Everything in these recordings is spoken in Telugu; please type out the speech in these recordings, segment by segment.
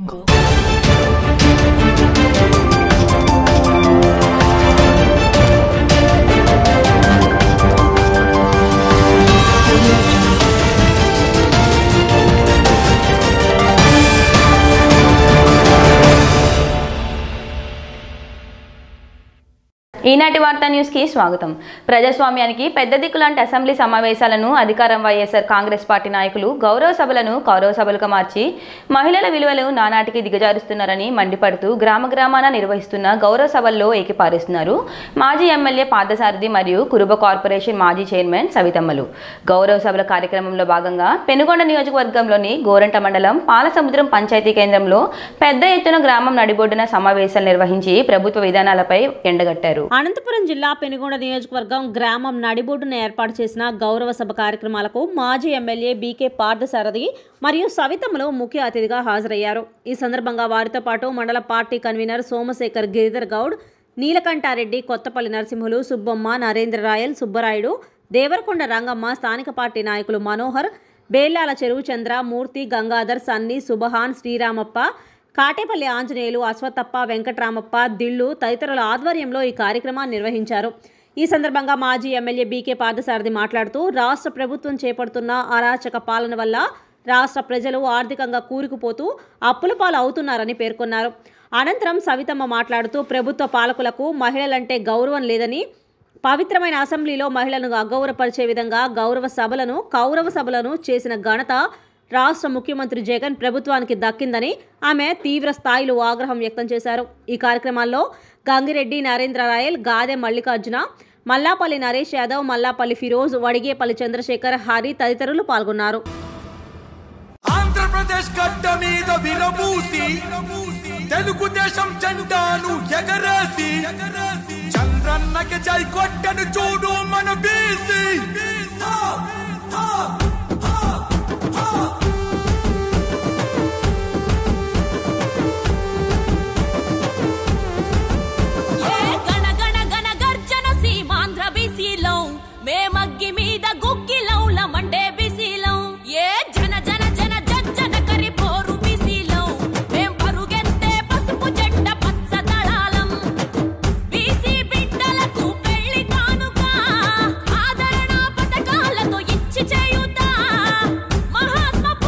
jungle. Audio jungle. ఈనాటి వార్తా న్యూస్ కి స్వాగతం ప్రజాస్వామ్యానికి పెద్ద దిక్కులాంటి అసెంబ్లీ సమావేశాలను అధికారం వైఎస్ఆర్ కాంగ్రెస్ పార్టీ నాయకులు గౌరవ సభలను కౌరవ సభలుగా మార్చి మహిళల విలువలు నానాటికి దిగజారుస్తున్నారని మండిపడుతూ గ్రామ గ్రామాన నిర్వహిస్తున్న గౌరవ సభల్లో ఏకిపారేస్తున్నారు మాజీ ఎమ్మెల్యే పార్థసారథి మరియు కురుబ కార్పొరేషన్ మాజీ చైర్మన్ సవితమ్మలు గౌరవ సభల కార్యక్రమంలో భాగంగా పెనుగొండ నియోజకవర్గంలోని గోరంట మండలం పాలసముద్రం పంచాయతీ కేంద్రంలో పెద్ద ఎత్తున గ్రామం నడిబొడ్డున సమావేశాలు నిర్వహించి ప్రభుత్వ విధానాలపై ఎండగట్టారు అనంతపురం జిల్లా పెనుగొండ నియోజకవర్గం గ్రామం నడిబొడ్డున ఏర్పాటు చేసిన గౌరవ సభ కార్యక్రమాలకు మాజీ ఎమ్మెల్యే బీకే పార్థసారథి మరియు సవితమ్మలు ముఖ్య అతిథిగా హాజరయ్యారు ఈ సందర్భంగా వారితో పాటు మండల పార్టీ కన్వీనర్ సోమశేఖర్ గిరిధర్ గౌడ్ నీలకంఠారెడ్డి కొత్తపల్లి నరసింహులు సుబ్బమ్మ నరేంద్ర రాయల్ సుబ్బరాయుడు దేవరకొండ రంగమ్మ స్థానిక పార్టీ నాయకులు మనోహర్ బేల్లాల చెరువు చంద్ర మూర్తి గంగాధర్ సన్ని సుబహాన్ శ్రీరామప్ప కాటేపల్లి ఆంజనేయులు అశ్వత్థప్ప వెంకట్రామప్ప దిళ్ళు తదితరుల ఆధ్వర్యంలో ఈ కార్యక్రమాన్ని నిర్వహించారు ఈ సందర్భంగా మాజీ ఎమ్మెల్యే బీకే పార్థసారథి మాట్లాడుతూ రాష్ట్ర ప్రభుత్వం చేపడుతున్న అరాచక పాలన వల్ల రాష్ట్ర ప్రజలు ఆర్థికంగా కూరుకుపోతూ అప్పుల పాలు అవుతున్నారని పేర్కొన్నారు అనంతరం సవితమ్మ మాట్లాడుతూ ప్రభుత్వ పాలకులకు మహిళలంటే గౌరవం లేదని పవిత్రమైన అసెంబ్లీలో మహిళలను అగౌరవపరిచే విధంగా గౌరవ సభలను కౌరవ సభలను చేసిన ఘనత రాష్ట్ర ముఖ్యమంత్రి జగన్ ప్రభుత్వానికి దక్కిందని ఆమె తీవ్ర స్థాయిలో ఆగ్రహం వ్యక్తం చేశారు ఈ కార్యక్రమాల్లో గంగిరెడ్డి నరేంద్ర రాయల్ గాదె మల్లికార్జున మల్లాపల్లి నరేష్ యాదవ్ మల్లాపల్లి ఫిరోజ్ వడిగేపల్లి చంద్రశేఖర్ హరి తదితరులు పాల్గొన్నారు ఆంధ్రప్రదేశ్ గడ్డ మీద విరబూసి తెలుగుదేశం జెండాను ఎగరేసి చంద్రన్నకి జై కొట్టను చూడు మన బీసీ ఏ గణ గణ గణ గర్జన సీమాంధ్ర బీసీలో మేమగ్గి మీద గుగ్గిలౌల మండే బీసీలో ఏ జన జన జన జజ్జన కరి పోరు బీసీలో మేం పరుగెత్తే పసుపు జెండ పచ్చ దళాలం బీసీ బిడ్డలకు పెళ్లి కానుక ఆదరణ పథకాలతో ఇచ్చి చేయుతా మహాత్మ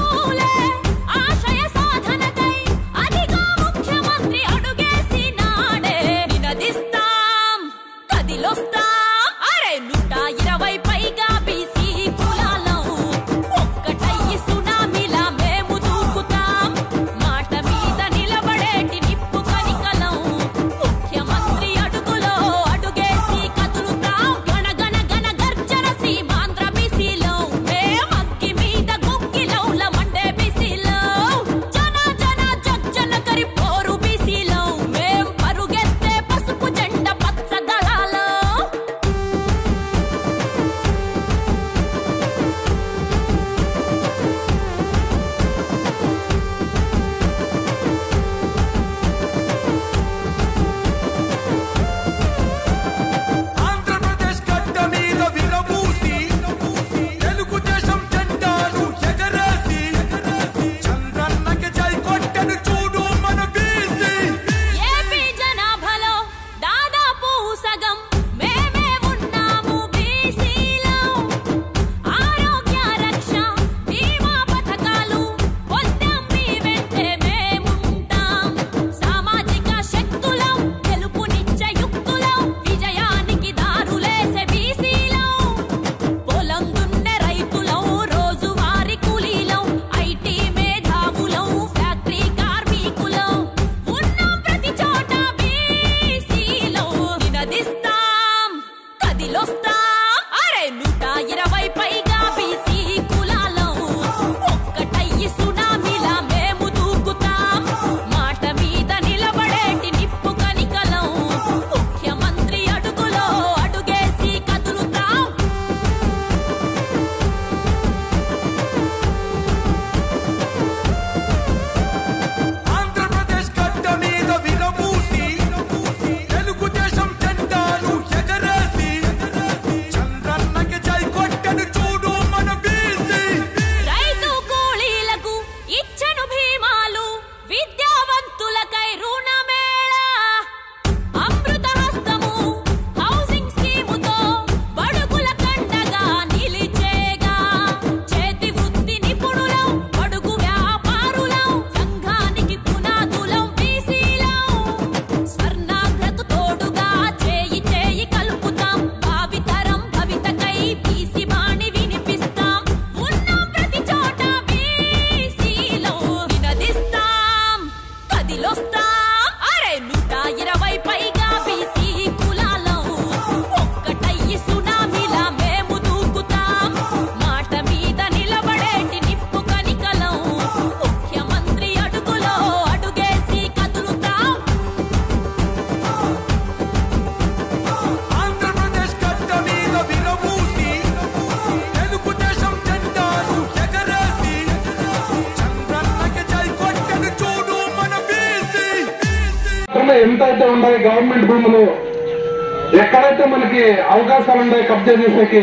ఊర్లో ఎంత అయితే ఉన్నాయి గవర్నమెంట్ భూములు ఎక్కడైతే మనకి అవకాశాలు ఉన్నాయి కబ్జా చేసేకి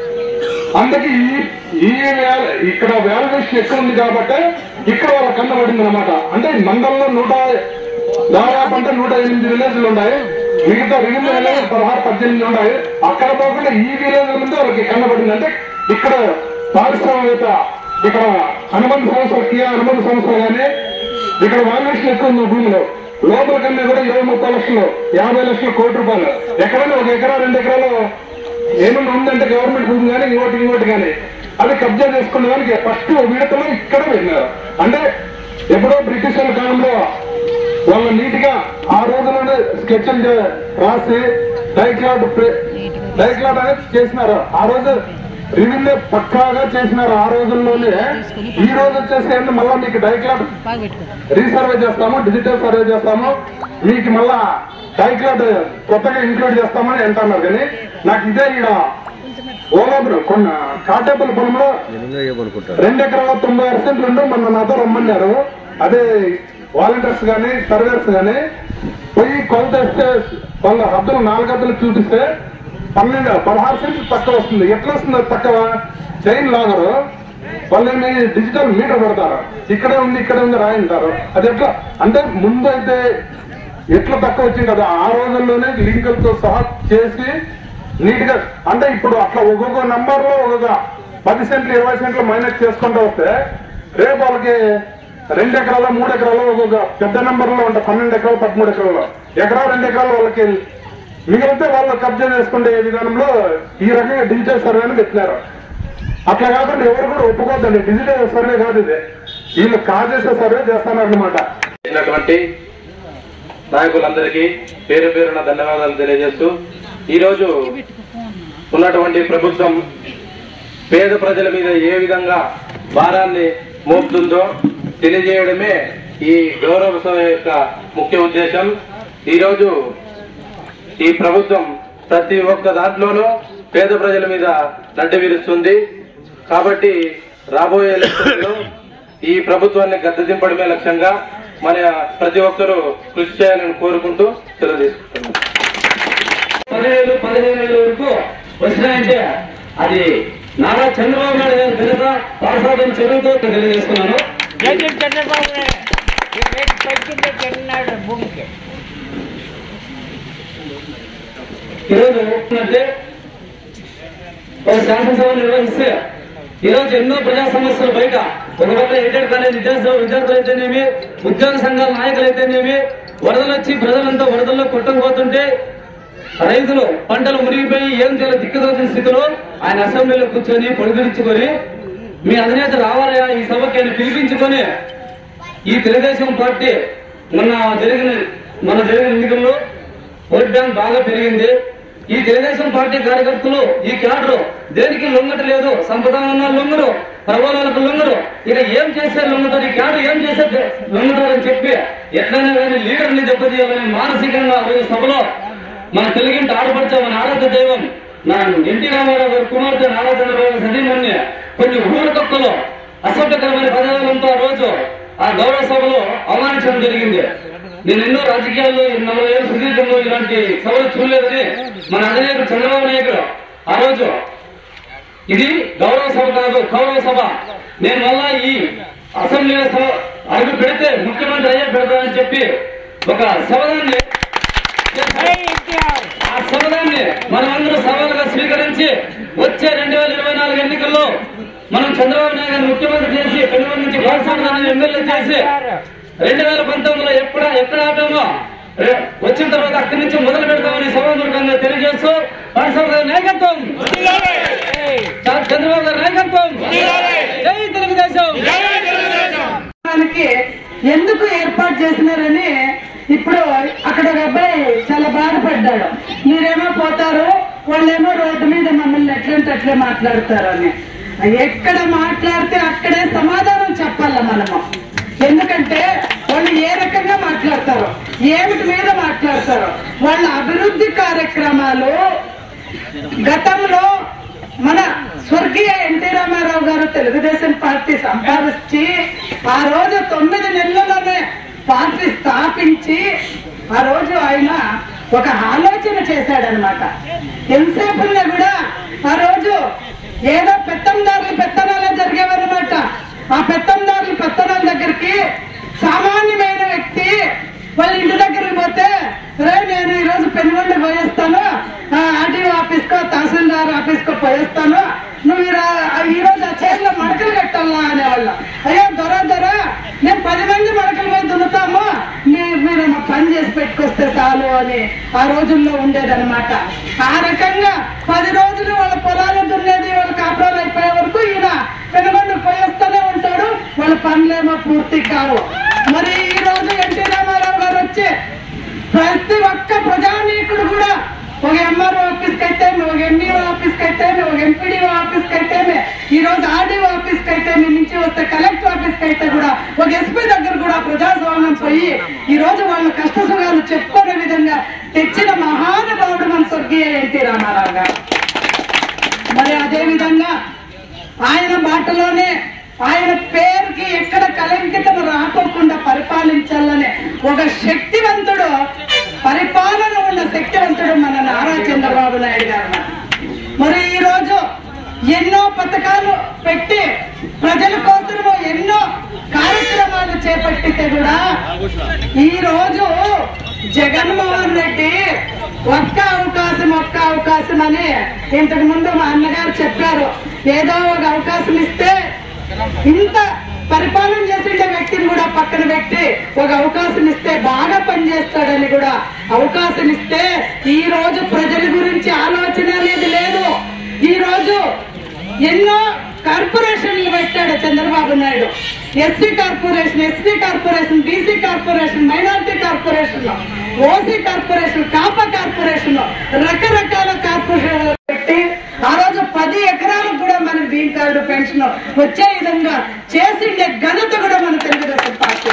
అందుకే ఈ ఈ వేల ఇక్కడ వాల్యుయేషన్ ఎక్కువ ఉంది కాబట్టి ఇక్కడ వాళ్ళ కన్న పడింది అనమాట అంటే మండలంలో నూట దాదాపు అంటే నూట ఎనిమిది విలేజ్లు ఉన్నాయి మిగతా రెండు విలేజ్ పదహారు పద్దెనిమిది ఉన్నాయి అక్కడ పోకుండా ఈ విలేజ్ ముందు వాళ్ళకి కన్నబడింది అంటే ఇక్కడ పారిశ్రామికత ఇక్కడ అనుబంధ సంస్థలు కియా అనుబంధ సంస్థలు కానీ ఇక్కడ వాల్యుయేషన్ ఎక్కువ ఉంది భూమిలో లోపల కన్నా కూడా ఇరవై ముప్పై లక్షలు యాభై లక్షలు కోటి రూపాయలు ఎక్కడైనా ఒక ఎకరా రెండు ఎకరాలు ఏమన్నా ఉందంటే గవర్నమెంట్ భూమి కానీ ఇంకోటి ఇంకోటి కానీ అది కబ్జా చేసుకునే దానికి ఫస్ట్ విడతలో ఇక్కడ వెళ్ళినారు అంటే ఎప్పుడో బ్రిటిష్ వాళ్ళ కాలంలో వాళ్ళు నీట్ గా ఆ రోజులోనే స్కెచ్లు రాసి డైక్లాట్ డైక్లాట్ అనేది చేసినారు ఆ రోజు రివిన్యూ పక్కాగా చేసినారు ఆ రోజుల్లోనే ఈ రోజు వచ్చేసి ఏంటి మళ్ళా మీకు డైక్లాట్ రీసర్వే చేస్తాము డిజిటల్ సర్వే చేస్తాము మీకు మళ్ళా డైక్లాట్ కొత్తగా ఇంక్లూడ్ చేస్తామని అంటున్నారు కానీ నాకు ఇదే ఇక్కడ ఓలాబులు కొన్న కాటేపల్లి పొలంలో రెండు ఎకరాల తొంభై ఆరు సెంట్లు ఉండి మొన్న నాతో రమ్మన్నారు అదే వాలంటీర్స్ కానీ సర్వేర్స్ కానీ పోయి కొలత వేస్తే వాళ్ళ హద్దులు నాలుగు హద్దులు చూపిస్తే పన్నెండు పదహారు సెంట్లు తక్కువ వస్తుంది ఎట్లా వస్తుంది అది తక్కువ చైన్ లాగరు వాళ్ళని డిజిటల్ మీటర్ పెడతారు ఇక్కడే ఉంది ఇక్కడే ఉంది రాయింటారు అది ఎట్లా అంటే ముందు అయితే ఎట్లా తక్కువ వచ్చింది కదా ఆ రోజుల్లోనే లింకులతో సహా చేసి నీట్ గా అంటే ఇప్పుడు అట్లా ఒక్కొక్క నంబర్ లో ఒక్కొక్క పది సెంట్లు ఇరవై సెంట్లు మైనస్ చేసుకుంటూ వస్తే రేపు వాళ్ళకి రెండు ఎకరాల మూడు ఎకరాలు ఒక్కొక్క పెద్ద నెంబర్ లో ఉంటాయి పన్నెండు ఎకరాలు పదమూడు ఎకరాలు ఎకరా రెండు ఎకరాలు వాళ్ళకి మిగిలితే వాళ్ళు కబ్జా చేసుకునే విధానంలో ఈ రకంగా డిజిటల్ సర్వేని పెట్టినారు అట్లా కాకుండా ఎవరు కూడా ఒప్పుకోద్దండి డిజిటల్ సర్వే కాదు ఇది వీళ్ళు కాజేసే సర్వే చేస్తారన్నమాట చేసినటువంటి నాయకులందరికీ పేరు పేరున ధన్యవాదాలు తెలియజేస్తూ ఈరోజు ఉన్నటువంటి ప్రభుత్వం పేద ప్రజల మీద ఏ విధంగా భారాన్ని మోపుతుందో తెలియజేయడమే ఈ గౌరవ సభ యొక్క ముఖ్య ఉద్దేశం ఈరోజు ఈ ప్రభుత్వం ప్రతి ఒక్క దాంట్లోనూ పేద ప్రజల మీద నడ్డి విరుస్తుంది కాబట్టి రాబోయే ఎలక్షన్లో ఈ ప్రభుత్వాన్ని గద్దెదింపడమే లక్ష్యంగా మన ప్రతి ఒక్కరూ కృషి చేయాలని కోరుకుంటూ సెలవు తీసుకుంటున్నాను పదివేలు పదిహేను వేల వరకు వచ్చినాయంటే అది నారా చంద్రబాబు నాయుడు గారి ఘనత పాఠశాల చదువుతో తెలియజేస్తున్నాను ఈరోజు అంటే ఒక శాసనసభ నిర్వహిస్తే ఈరోజు ఎన్నో ప్రజా సమస్యలు బయట ఒక పక్క ఎయిడెడ్ కాలేజ్ విద్యార్థులు విద్యార్థులు అయితేనేమి ఉద్యోగ సంఘాల నాయకులు అయితేనేమి వరదలు వచ్చి ప్రజలంతా వరదల్లో కొట్టుకుపోతుంటే రైతులు పంటలు మునిగిపోయి ఏం చేయాలో దిక్కుదోచిన స్థితిలో ఆయన అసెంబ్లీలో కూర్చొని పొడిగిరించుకొని మీ అధినేత రావాలయా ఈ సభకి అని పిలిపించుకొని ఈ తెలుగుదేశం పార్టీ మొన్న జరిగిన మొన్న జరిగిన ఎన్నికల్లో ఓట్ బ్యాంక్ బాగా పెరిగింది ఈ తెలుగుదేశం పార్టీ కార్యకర్తలు ఈ క్యాడరు దేనికి లొంగట లేదు సంపదాన లొంగరు ప్రబలాలకు లొంగరు ఇక ఏం చేస్తే లొంగుతారు ఈ క్యాడర్ ఏం చేస్తే లొంగుతారని చెప్పి ఎట్లయినా కానీ లీడర్ని దెబ్బతీయాలని మానసికంగా ఆ రోజు సభలో మన తెలుగింటి ఆడపడితే మన ఆరాధ్య దైవం నా ఎన్టీ రామారావు గారి కుమార్తె నారా చంద్రబాబు సతీమణి కొన్ని ఊరకక్కలు అసభ్యకరమైన పదవులంతో ఆ రోజు ఆ గౌరవ సభలో అవమానించడం జరిగింది నేను ఎన్నో రాజకీయాల్లో ఈ నలభై ఏళ్ళు సుదీర్ఘంలో ఇలాంటి సభలు చూడలేదని మన అధినేత చంద్రబాబు నాయుడు ఆ రోజు ఇది గౌరవ సభ కాదు గౌరవ సభ నేను మళ్ళా ఈ అసెంబ్లీలో సభ అడుగు పెడితే ముఖ్యమంత్రి అయ్యే పెడతానని చెప్పి ఒక సభదాన్ని ఆ సభదాన్ని మనమందరూ సవాలుగా స్వీకరించి వచ్చే రెండు వేల ఇరవై నాలుగు ఎన్నికల్లో మనం చంద్రబాబు నాయుడు గారిని ముఖ్యమంత్రి చేసి పెనుగొండ నుంచి బాలసామరాన్ని ఎమ్మెల్యే చేసి రెండు వేల పంతొమ్మిదిలో ఎక్కడ ఎక్కడ ఆపామో రే- వచ్చిన తర్వాత అక్కడి నుంచి మొదలు పెడతామని సభాముఖంగా తెలియజేస్తూ బాలసామ గారి నాయకత్వం చ- చంద్రబాబు గారి నాయకత్వం జై తెలుగుదేశం దానికి ఎందుకు ఏర్పాటు చేసినారని ఇప్పుడు అక్కడ ఒక అబ్బాయి చాలా బాధపడ్డాడు మీరేమో పోతారు వాళ్ళేమో రోడ్డు మీద మమ్మల్ని ఎట్లంటే అట్లే మాట్లాడతారని ఎక్కడ మాట్లాడితే అక్కడే సమాధానం చెప్పాల మనము ఎందుకంటే వాళ్ళు ఏ రకంగా మాట్లాడతారు ఏమిటి మీద మాట్లాడతారు వాళ్ళ అభివృద్ధి కార్యక్రమాలు గతంలో మన స్వర్గీయ ఎన్టీ రామారావు గారు తెలుగుదేశం పార్టీ సంపాదించి ఆ రోజు తొమ్మిది నెలల్లోనే పార్టీ స్థాపించి ఆ రోజు ఆయన ఒక ఆలోచన చేశాడనమాట ఎంతసేపున్నా కూడా ఆ రోజు ఏదో పెత్తందారులు పెత్తనాలే జరిగేవన్నమాట ఆ పెత్తందారులు పెత్తనాల దగ్గరికి సామాన్యమైన వ్యక్తి వాళ్ళ ఇంటి దగ్గరికి పోతే రే నేను ఈ రోజు పెనుగొండ పోయేస్తాను ఆర్టీఓ ఆఫీస్ కో తహసీల్దార్ ఆఫీస్ కో పోయేస్తాను నువ్వు ఈ రా- ఈ రోజు ఆ చైర్లో మడకలు కట్టాలా అనేవాళ్ళు అయ్యో దొర దొర నేను పది మంది మడకలు పోయి దున్నుతాము మీ- మీరు మా పని చేసి పెట్టుకొస్తే చాలు అని ఆ రోజుల్లో ఉండేదన్నమాట ఆ రకంగా పది రోజులు వాళ్ళ పొలాలు దున్నేది వాళ్ళ కాపురాలు అయిపోయే వరకు ఈయన పెనుగొండ పోయేస్తూనే ఉంటాడు వాళ్ళ పనులేమో పూర్తి కావు మరి ఈ రోజు ఎన్టీ రామారావు గారు వచ్చి ప్రతి ఒక్క ప్రజానీకుడు కూడా ఒక ఎంఆర్ఓ ఆఫీస్కి అయితే ఒక ఎండిఓ ఆఫీస్కి అయితే ఒక ఎంపీడీఓ ఆఫీస్కి అయితే ఈ రోజు ఆర్డీఓ ఆఫీస్కి అయితే మీ నుంచి వస్తే కలెక్టర్ ఆఫీస్కి అయితే కూడా ఒక ఎస్పీ దగ్గర కూడా ప్రజాస్వామ్యం పోయి ఈ రోజు వాళ్ళ కష్ట సుఖాలు చెప్పుకునే విధంగా తెచ్చిన మహానుభావుడు మన స్వర్గీయ ఎన్టీ రామారావు గారు మరి అదే విధంగా ఆయన బాటలోనే ఆయన పేరుకి ఎక్కడ కలంకితం రాకోకుండా పరిపాలించాలనే ఒక శక్తివంతుడు పరిపాలన ఉన్న శక్తివంతుడు మన నారా చంద్రబాబు నాయుడు గారు మరి ఈ రోజు ఎన్నో పథకాలు పెట్టి ప్రజల కోసము ఎన్నో కార్యక్రమాలు చేపట్టితే కూడా ఈ రోజు జగన్మోహన్ రెడ్డి ఒక్క అవకాశం ఒక్క అవకాశం అని ఇంతకు ముందు మా అన్నగారు చెప్పారు ఏదో ఒక అవకాశం ఇస్తే ఇంత పరిపాలన చేసిండే వ్యక్తిని కూడా పక్కన పెట్టి ఒక అవకాశం ఇస్తే బాగా పనిచేస్తాడని కూడా అవకాశం ఇస్తే ఈ రోజు ప్రజల గురించి ఆలోచన అనేది లేదు ఈ రోజు ఎన్నో కార్పొరేషన్లు పెట్టాడు Chandrababu Naidu SC corporation SC corporation BC corporation minority corporation OC corporation Kapu corporation రకరకాల కార్పొరేషన్ పెట్టి ఆ రోజు పది ఎకరాలకు కూడా మన గ్రీన్ కార్డు పెన్షన్ వచ్చే విధంగా చేసిండే ఘనత కూడా మన తెలుగుదేశం పార్టీ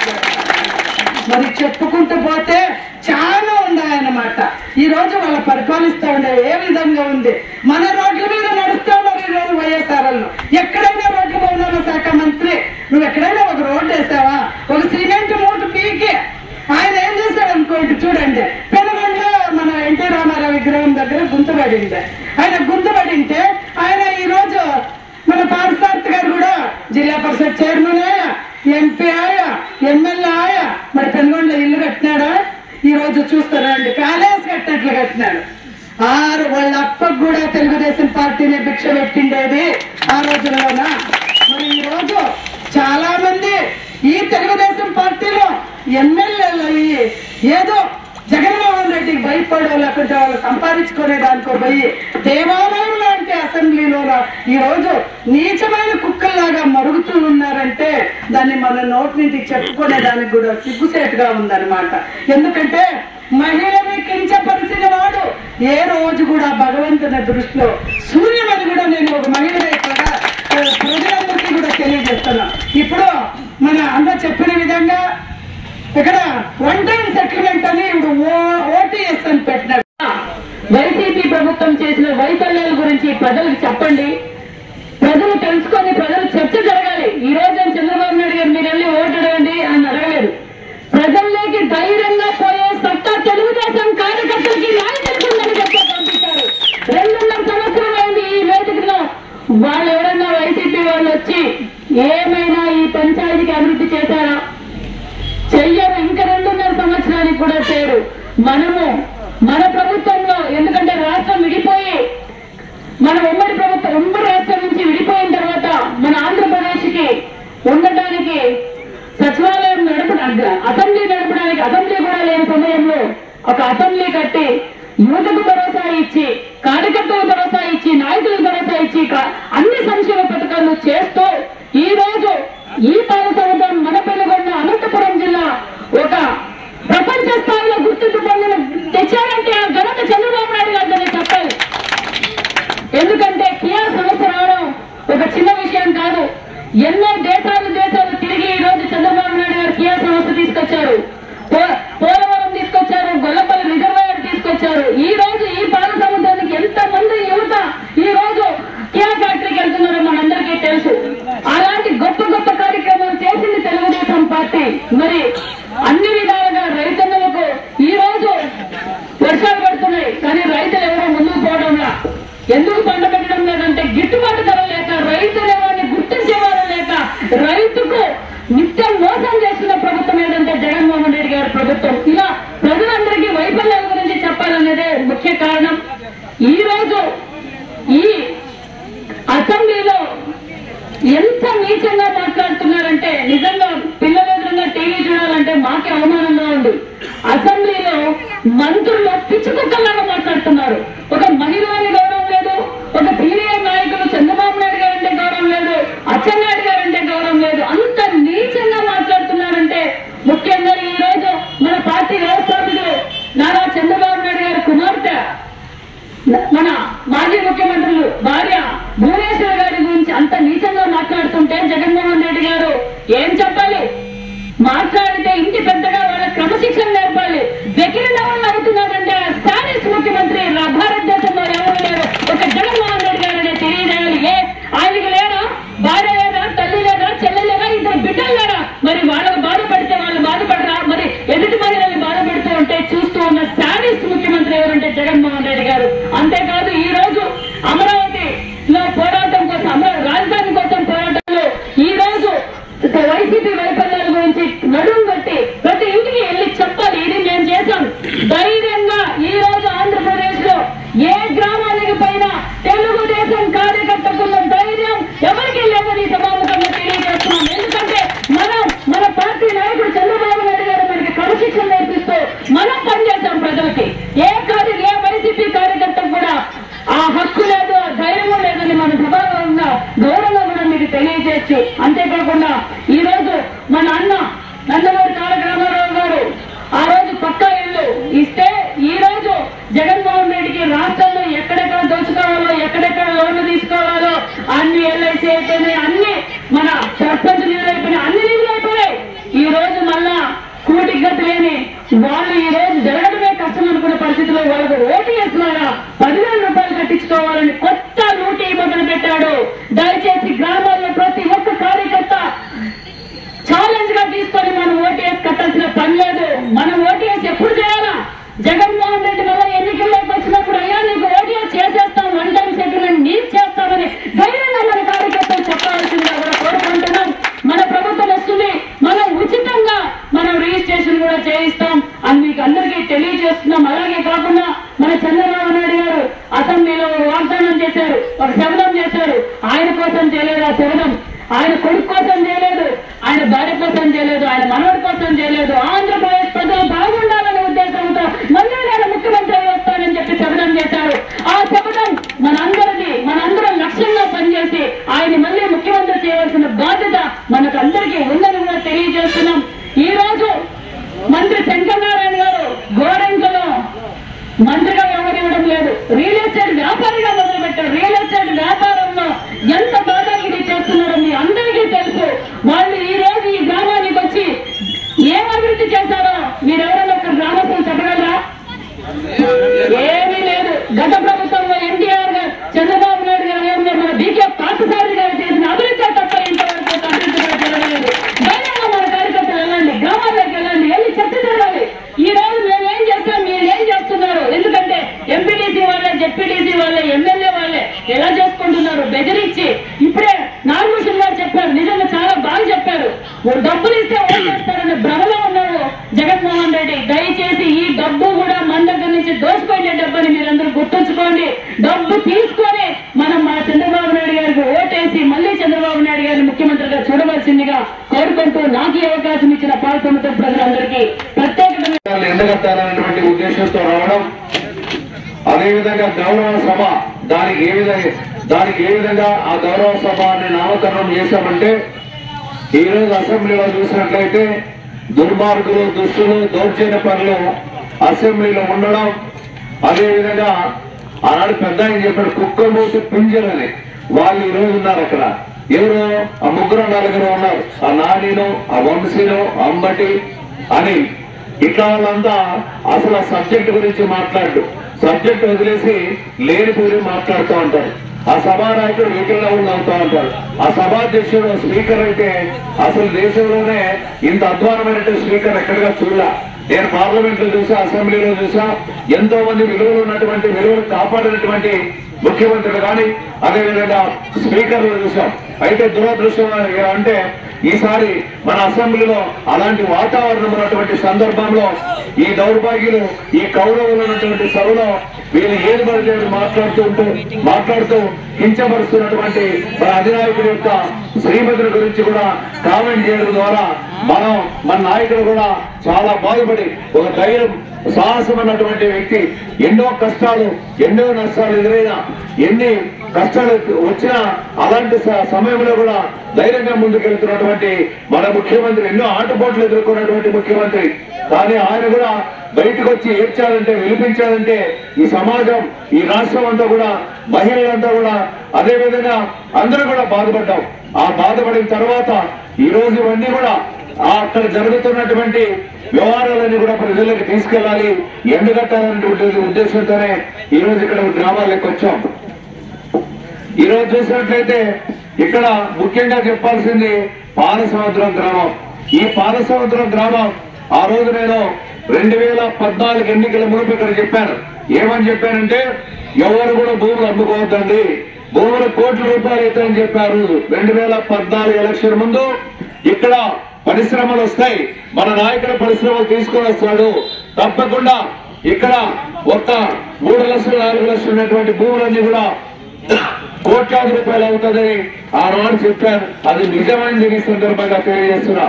మరి చెప్పుకుంటూ పోతే చాలా ఉన్నాయన్నమాట ఈ రోజు వాళ్ళు పరిపాలిస్తూ ఉండే ఏ విధంగా ఉంది మన రోడ్ల మీద నడుస్తూ ఉన్నారు ఈ రోజు వైఎస్ఆర్లు ఎక్కడైనా రోడ్ల భవనాల శాఖ మంత్రి నువ్వు ఎక్కడైనా ఒక రోడ్డు వేసావా ఒక సిమెంట్ మూట పీకి ఆయన ఏం చేశాడు అనుకోండి చూడండి పెనుగొండలో మన ఎన్టీ రామారావు విగ్రహం దగ్గర గుంతపడింది ఆయన గుంతపడింటే ఆయన ఈ రోజు మన పార్సార్థ్ గారు కూడా జిల్లా పరిషత్ చైర్మన్ ఆయా ఎంపీ ఆయా ఎమ్మెల్యే ఆయా మరి పెనుగొండలో ఇల్లు కట్టినాడా ఈ రోజు చూస్తారండి ప్యాలెస్ కట్టినట్లు కట్టినాడు ఆరు వాళ్ళ అప్పకు కూడా తెలుగుదేశం పార్టీనే భిక్ష పెట్టిండేది ఆ రోజుల్లోన మరి ఈ రోజు చాలా మంది ఈ తెలుగుదేశం పార్టీలో ఎమ్మెల్యేలు అయ్యి ఏదో జగన్మోహన్ రెడ్డికి భయపడో లేకుంటే వాళ్ళు సంపాదించుకునే దానికో పోయి దేవాలయం లాంటి అసెంబ్లీలో ఈ రోజు నీచమైన కుక్కల్లాగా మరుగుతూ ఉన్నారంటే దాన్ని మన నోటి నుంచి చెప్పుకునే దానికి కూడా సిగ్గుసేటుగా ఉందన్నమాట ఎందుకంటే మహిళని కించపరిచిన వాడు ఏ రోజు కూడా భగవంతుని దృష్టిలో శూన్యమని కూడా నేను ఒక మహిళ కూడా ఆ, ప్రజలందరికీ కూడా తెలియజేస్తున్నా ఇప్పుడు మన అన్న చెప్పిన విధంగా ఇక్కడ వన్ టైం సెటిల్మెంట్ అని ఇప్పుడు ఓటీఎస్ అని పెట్టినాడు వైసీపీ ప్రభుత్వం చేసిన వైఫల్యాల గురించి ప్రజలకు చెప్పండి ప్రజలు తెలుసుకొని ప్రజలు చర్చ జరగాలి ఈ రోజు నేను చంద్రబాబు నాయుడు గారు మీరు వెళ్ళి ఓటు అడగండి అని అడగలేదు ప్రజల్లోకి ధైర్యంగా పోయే సత్తా తెలుగుదేశం కార్యకర్తలకి నాయకులకు ఉందని చెప్పి పంపించారు రెండున్నర సంవత్సరం అయింది ఈ వేదికలో వాళ్ళు ఎవరన్నా వైసీపీ వాళ్ళు వచ్చి ఏమైనా ఈ పంచాయతీకి అభివృద్ధి చేశారా చెయ్యరు ఇంకా రెండున్నర సంవత్సరానికి కూడా చేయరు మనము మన ప్రభుత్వంలో ఎందుకంటే రాష్ట్రం విడిపోయి మన ఉమ్మడి ప్రభుత్వం ఉమ్మడి రాష్ట్రం నుంచి విడిపోయిన తర్వాత మన ఆంధ్రప్రదేశ్ కి ఉండటానికి సచివాలయం నడపడానికి అసెంబ్లీ నడపడానికి అసెంబ్లీ కూడా లేని సమయంలో ఒక అసెంబ్లీ కట్టి యువతకు భరోసా ఇచ్చి కార్యకర్తలకు భరోసా ఇచ్చి నాయకులకు భరోసా ఇచ్చి కా- అన్ని సంక్షేమ పథకాలు చేస్తూ ఈ రోజు ఈ పాలక సంవత్సరం మన పెనుగొండ అనంతపురం జిల్లా ఒక ప్రపంచ స్థాయిలో గుర్తింపు పొందిన తెచ్చారంటే ఆ ఘనత చంద్రబాబు నాయుడు గారిని చెప్పాలి ఎందుకంటే కియా సంస్థ రావడం ఒక చిన్న విషయం కాదు ఎన్నో దేశాలు దేశాలు తిరిగి ఈ రోజు చంద్రబాబు నాయుడు గారు కియా సంస్థ తీసుకొచ్చారు పో- పోలవరం తీసుకొచ్చారు గొల్లపల్లి రిజర్వాయర్ తీసుకొచ్చారు ఈ రోజు ఎందుకు పంట పెట్టడం లేదంటే గిట్టుబాటు ధర లేక రైతు లేవాన్ని గుర్తించేవారు లేక రైతుకు నిత్యం మోసం చేస్తున్న ప్రభుత్వం ఏదంటే జగన్మోహన్ రెడ్డి గారి ప్రభుత్వం ఇలా ప్రజలందరికీ వైఫల్యాల గురించి చెప్పాలనేదే ముఖ్య కారణం ఈ రోజు ఈ అసెంబ్లీలో ఎంత నీచంగా మాట్లాడుతున్నారంటే నిజంగా పిల్లల ఎదురుగా టీవీ చూడాలంటే మాకే అవమానంగా ఉంది అసెంబ్లీలో మంత్రులు పిచ్చి కుక్కల్లాగా మాట్లాడుతున్నారు ఒక మహిళని గౌరవం లేదు ఒక సీనియర్ నాయకులు చంద్రబాబు నాయుడు గారంటే గౌరవం లేదు అచ్చెన్నాయుడు గారంటే గౌరవం లేదు అంత నీచంగా మాట్లాడుతున్నారంటే ముఖ్యంగా ఈ రోజు మన పార్టీ వ్యవస్థాపకుడు నారా చంద్రబాబు నాయుడు గారి కుమార్తె మన మాజీ ముఖ్యమంత్రులు భార్య భువనేశ్వర్ గారి గురించి అంత నీచంగా మాట్లాడుతుంటే జగన్మోహన్ రెడ్డి గారు ఏం చెప్పాలి మాట్లాడితే ఇంటి పెద్దగా వాళ్ళ క్రమశిక్షణ నేర్పాలి వెకిలి నవ్వులు నవ్వుతున్నారంటే ఆ శారీస్ ముఖ్యమంత్రి రా- భారతదేశంలో ఎవరు లేరు ఒక జగన్మోహన్ రెడ్డి గారు తెలియజేయాలి ఏ ఆయనకి లేరా భార్య లేదా తల్లి లేదా చెల్లి లేదా ఇద్దరు బిడ్డలు లేరా మరి వాళ్ళకు బాధపడితే వాళ్ళు బాధపడరా మరి ఎదుటి మహిళల్ని బాధపడుతూ ఉంటే చూస్తూ ఉన్న శారీస్ ముఖ్యమంత్రి ఎవరంటే జగన్మోహన్ రెడ్డి గారు అంతేకాదు ఈ రోజు అమరావతిలో పోరాటం కోసం అమరా రాజధాని కోసం పోరాటంలో ఈ రోజు వైసీపీ వైఫల్యాల గురించి నడుము కట్టి ప్రతి ఇంటికి వెళ్ళి చెప్పాలి ఇది మేము చేశాం ధైర్యంగా ఈ రోజు ఆంధ్రప్రదేశ్ లో ఏ గ్రామానికి పైన తెలుగుదేశం కార్యకర్తకున్న ధైర్యం ఎవరికి లేదని ఈ సభాముఖంగా తెలియజేస్తున్నాం ఎందుకంటే మనం మన పార్టీ నాయకుడు చంద్రబాబు నాయుడు గారు మనకి క్రమశిక్షణ నేర్పిస్తూ మనం పనిచేస్తాం ప్రజలకి ఏ కార్య ఏ వైసీపీ కార్యకర్తకు కూడా ఆ హక్కు లేదు ఆ ధైర్యం లేదని మన సభాగంగా గౌరవంగా కూడా మీకు తెలియజేసి అంతేకాకుండా ఈ రోజు మన అన్న నందమూరి తారక రామారావు గారు ఆ రోజు పక్కా ఇల్లు ఇస్తే ఈ రోజు జగన్మోహన్ రెడ్డికి రాష్ట్రంలో ఎక్కడెక్కడ దోచుకోవాలో ఎక్కడెక్కడ లోన్లు తీసుకోవాలో అన్ని ఎల్ఐసి అయిపోయినాయి అన్ని మన సర్పంచ్ నిధులు అయిపోయినాయి అన్ని నిధులు అయిపోయాయి ఈ రోజు మళ్ళా కూటి గతి లేని వాళ్ళు ఈ రోజు జరగడమే కష్టం అనుకున్న పరిస్థితిలో వాళ్ళకు ఓటీఎస్ ద్వారా పదివేల రూపాయలు కట్టించుకోవాలని కొత్త లూటీ మొదలు పెట్టాడు దయచేసి గ్రామాల్లో ప్రతి ఒక్క కార్యకర్త ఛాలెంజ్ గా తీసుకొని మనం ఓటీఎస్ కట్టాల్సిన పని లేదు మనం ఓటీఎస్ ఎప్పుడు చేయాలా జగన్మోహన్ రెడ్డి వల్ల ఎన్నికల్లోకి వచ్చినప్పుడు అయ్యా నీకు ఓటీఎస్ చేసేస్తాం వన్ టైం సెటిల్మెంట్ నీకు చేస్తామని ధైర్యంగా మన కార్యకర్తలు చెప్పాల్సిందిగా కూడా కోరుకుంటున్నాం మన ప్రభుత్వం వస్తుంది మనం ఉచితంగా మనం రిజిస్ట్రేషన్ కూడా చేయిస్తాం అని మీకు అందరికీ తెలియజేస్తున్నాం అలాగే కాకుండా మన చంద్రబాబు నాయుడు గారు అసెంబ్లీలో వాగ్దానం చేశారు ఒక శబదం చేశారు ఆయన కోసం చేయలేదు ఆ శబదం ఆయన కొడుకు కోసం చేయలేదు ఆయన భార్య కోసం చేయలేదు ఆయన మనవడి కోసం చేయలేదు ఆంధ్రప్రదేశ్ ప్రజలు బాగుండాలనే ఉద్దేశంతో మళ్ళీ నేను ముఖ్యమంత్రి అయి వస్తానని చెప్పి శపథం చేశారు ఆ శపథం మనందరిది మనందరం లక్ష్యంగా పనిచేసి ఆయన మళ్ళీ ముఖ్యమంత్రి చేయవలసిన బాధ్యత మనకు అందరికీ ఉందని కూడా తెలియజేస్తున్నాం ఈ రోజు మంత్రి శంకరనారాయణ గారు గోరంకలో మంత్రిగా వ్యవహరించడం లేదు రియల్ ఎస్టేట్ వ్యాపారిగా మొదలు పెట్టారు రియల్ ఎస్టేట్ వ్యాపారంలో ఎంత బాగా ఇది చేస్తున్నారో మీ అందరికీ తెలుసు వాళ్ళు ఈ రోజు ఈ గ్రామానికి వచ్చి ఏం అభివృద్ధి చేశారో మీరెవరైనా ఒక గ్రామస్తులు చెప్పగలరా ఏమీ లేదు గత ప్రభుత్వంలో ఎన్టీఆర్ గారు చంద్రబాబు నాయుడు గారు ఏమన్నా మన బీకే పార్థసారథి గారు చేసిన అభివృద్ధి తప్ప ఇంతవరకు ఒక అభివృద్ధి కూడా జరగలేదు ధైర్యంగా మన కార్యకర్తలు వెళ్ళండి గ్రామాల్లోకి వెళ్ళండి వెళ్ళి చర్చ జరగాలి ఈ రోజు మేము ఏం చేస్తాం మీరు ఏం చేస్తున్నారు ఎందుకంటే ఎంపీటీసీ వాళ్ళే జెడ్పీటీసీ వాళ్ళే ఎమ్మెల్యే వాళ్ళే ఎలా చేసుకుంటున్నారు బెదిరించి ఇప్పుడే నాగభూషణ్ గారు చెప్పారు నిజంగా చాలా బాగా చెప్పారు ఓ డబ్బులు ఇస్తే ఓట్ చేస్తారని భ్రమలో ఉన్నారు జగన్మోహన్ రెడ్డి దయచేసి ఈ డబ్బు కూడా మన దగ్గర నుంచి దోచుకునే డబ్బుని మీరందరూ గుర్తుంచుకోండి డబ్బు తీసుకొని మనం మన చంద్రబాబు నాయుడు గారికి ఓటేసి మళ్ళీ చంద్రబాబు నాయుడు గారిని ముఖ్యమంత్రిగా చూడవలసిందిగా కోరుకుంటూ నాకు ఈ అవకాశం ఇచ్చిన పాలసముద్ర ప్రజలందరికీ ప్రత్యేకమైన వాళ్ళు ఎండగట్టాలనేటువంటి ఉద్దేశంతో రావడం అదేవిధంగా గౌరవ సభ దానికి ఏ విధంగా దానికి ఏ విధంగా ఆ గౌరవ సభ అనే నామకరణం చేశామంటే ఈ రోజు అసెంబ్లీలో చూసినట్లయితే దుర్మార్గులు దుష్టులు దౌర్జన్య పనులు అసెంబ్లీలో ఉండడం అదేవిధంగా ఆనాడు పెద్ద ఆయన చెప్పాడు కుక్కమూతి పింజరని వాళ్ళు ఈ రోజు ఉన్నారు అక్కడ ఎవరు ఆ ముగ్గురు నలుగురు ఉన్నారు ఆ నానిను ఆ వంశీను అంబటి అని ఇట్లా వాళ్ళంతా అసలు ఆ సబ్జెక్ట్ గురించి మాట్లాడు సబ్జెక్ట్ వదిలేసి లేని పూరి మాట్లాడుతూ ఉంటారు ఆ సభా నాయకుడు వికలవులు అవుతా ఉంటారు ఆ సభాధ్యక్షుడు స్పీకర్ అయితే అసలు దేశంలోనే ఇంత అధ్వానమైనటువంటి స్పీకర్ ఎక్కడగా చూడలే నేను పార్లమెంట్ లో చూసా అసెంబ్లీలో చూసా ఎంతో మంది విలువలు ఉన్నటువంటి విలువలు కాపాడినటువంటి ముఖ్యమంత్రులు కానీ అదేవిధంగా స్పీకర్లు చూసాం అయితే దురదృష్టం అంటే ఈసారి మన అసెంబ్లీలో అలాంటి వాతావరణం ఉన్నటువంటి సందర్భంలో ఈ దౌర్భాగ్యులు ఈ కౌరవులు ఉన్నటువంటి సభలో వీళ్ళు ఏది పడితే అది మాట్లాడుతూ ఉంటూ మాట్లాడుతూ కించపరుస్తున్నటువంటి మన అధినాయకుడి యొక్క శ్రీమతుల గురించి కూడా కామెంట్ చేయడం ద్వారా మనం మన నాయకుడు కూడా చాలా బాధపడి ఒక ధైర్యం సాహసం అన్నటువంటి వ్యక్తి ఎన్నో కష్టాలు ఎన్నో నష్టాలు ఎదురైనా ఎన్ని కష్టాలు వచ్చినా అలాంటి స- సమయంలో కూడా ధైర్యంగా ముందుకెళ్తున్నటువంటి మన ముఖ్యమంత్రి ఎన్నో ఆటపోట్లు ఎదుర్కొన్నటువంటి ముఖ్యమంత్రి కానీ ఆయన కూడా బయటకు వచ్చి ఏడ్చాడంటే విలిపించాడంటే ఈ సమాజం ఈ రాష్ట్రం అంతా కూడా మహిళలంతా కూడా అదే విధంగా అందరూ కూడా బాధపడ్డాం ఆ బాధపడిన తర్వాత ఈ రోజు ఇవన్నీ కూడా ఆ అక్కడ జరుగుతున్నటువంటి వ్యవహారాలన్నీ కూడా ప్రజలకు తీసుకెళ్లాలి ఎండగట్టాలనేటువంటి ఉద్దేశంతోనే ఈ రోజు ఇక్కడ గ్రామాలకు వచ్చాం ఈ రోజు చూసినట్లయితే ఇక్కడ ముఖ్యంగా చెప్పాల్సింది పాలసముద్రం గ్రామం ఈ పాలసముద్రం గ్రామం ఆ రోజు నేను రెండు వేల పద్నాలుగు ఎన్నికల మునుపు ఇక్కడ చెప్పాను ఏమని చెప్పానంటే ఎవరు కూడా భూములు అమ్ముకోవద్దండి భూములు కోట్ల రూపాయలు అవుతాయని చెప్పారు రెండు వేల పద్నాలుగు ఎలక్షన్ ముందు ఇక్కడ పరిశ్రమలు వస్తాయి మన నాయకుడు పరిశ్రమలు తీసుకొని వస్తాడు తప్పకుండా ఇక్కడ ఒక్క మూడు లక్షలు నాలుగు లక్షలు ఉన్నటువంటి భూములన్నీ కూడా కోట్లాది రూపాయలు అవుతుందని ఆనాడు చెప్పారు అది నిజమని ఈ సందర్భంగా తెలియజేస్తున్నా